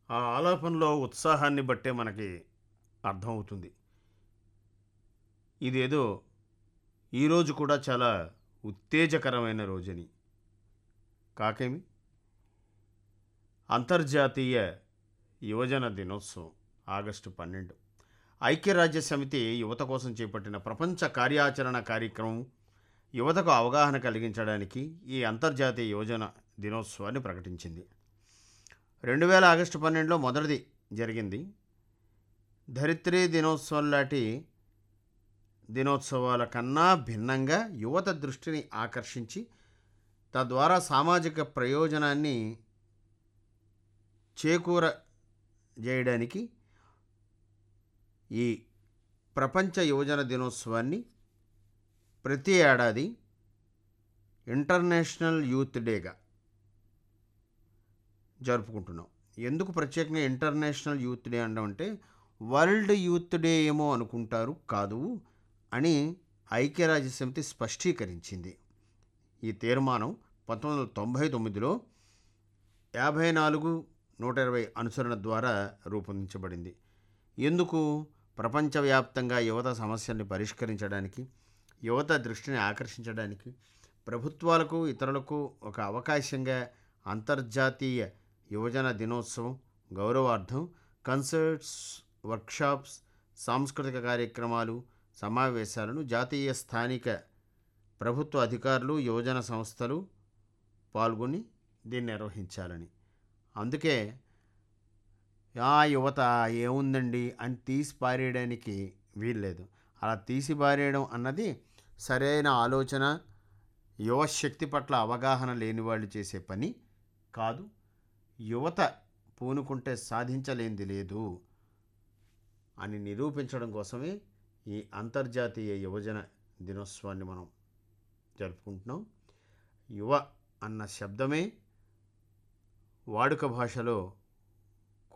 ఆ ఆలాపనలో ఉత్సాహాన్ని బట్టే మనకి అర్థమవుతుంది ఇదేదో ఈరోజు కూడా చాలా ఉత్తేజకరమైన రోజని కాకేమి అంతర్జాతీయ యువజన దినోత్సవం ఆగస్టు పన్నెండు ఐక్యరాజ్య సమితి యువత కోసం చేపట్టిన ప్రపంచ కార్యాచరణ కార్యక్రమం యువతకు అవగాహన కలిగించడానికి ఈ అంతర్జాతీయ యువజన దినోత్సవాన్ని ప్రకటించింది రెండు వేల ఆగస్టు పన్నెండులో మొదటిది జరిగింది ధరిత్రీ దినోత్సవం లాంటి దినోత్సవాల కన్నా భిన్నంగా యువత దృష్టిని ఆకర్షించి తద్వారా సామాజిక ప్రయోజనాన్ని చేకూర చేయడానికి ఈ ప్రపంచ యువజన దినోత్సవాన్ని ప్రతి ఏడాది ఇంటర్నేషనల్ యూత్ డేగా జరుపుకుంటున్నాం ఎందుకు ప్రత్యేకంగా ఇంటర్నేషనల్ యూత్ డే అనడం అంటే వరల్డ్ యూత్ డే ఏమో అనుకుంటారు కాదు అని ఐక్యరాజ్య సమితి స్పష్టీకరించింది ఈ తీర్మానం పంతొమ్మిది వందల తొంభై తొమ్మిదిలో యాభై నాలుగు నూట ఇరవై అనుసరణ ద్వారా రూపొందించబడింది ఎందుకు ప్రపంచవ్యాప్తంగా యువత సమస్యల్ని పరిష్కరించడానికి యువత దృష్టిని ఆకర్షించడానికి ప్రభుత్వాలకు ఇతరులకు ఒక అవకాశంగా అంతర్జాతీయ యువజన దినోత్సవం గౌరవార్థం కన్సర్ట్స్ వర్క్షాప్స్ సాంస్కృతిక కార్యక్రమాలు సమావేశాలను జాతీయ స్థానిక ప్రభుత్వ అధికారులు యువజన సంస్థలు పాల్గొని దీన్ని నిర్వహించాలని అందుకే ఆ యువత ఏముందండి అని తీసి పారేయడానికి వీల్లేదు అలా తీసి పారేయడం అన్నది సరైన ఆలోచన యువశక్తి పట్ల అవగాహన లేని వాళ్ళు చేసే పని కాదు యువత పూనుకుంటే సాధించలేనిది లేదు అని నిరూపించడం కోసమే ఈ అంతర్జాతీయ యువజన దినోత్సవాన్ని మనం జరుపుకుంటున్నాం యువ అన్న శబ్దమే వాడుక భాషలో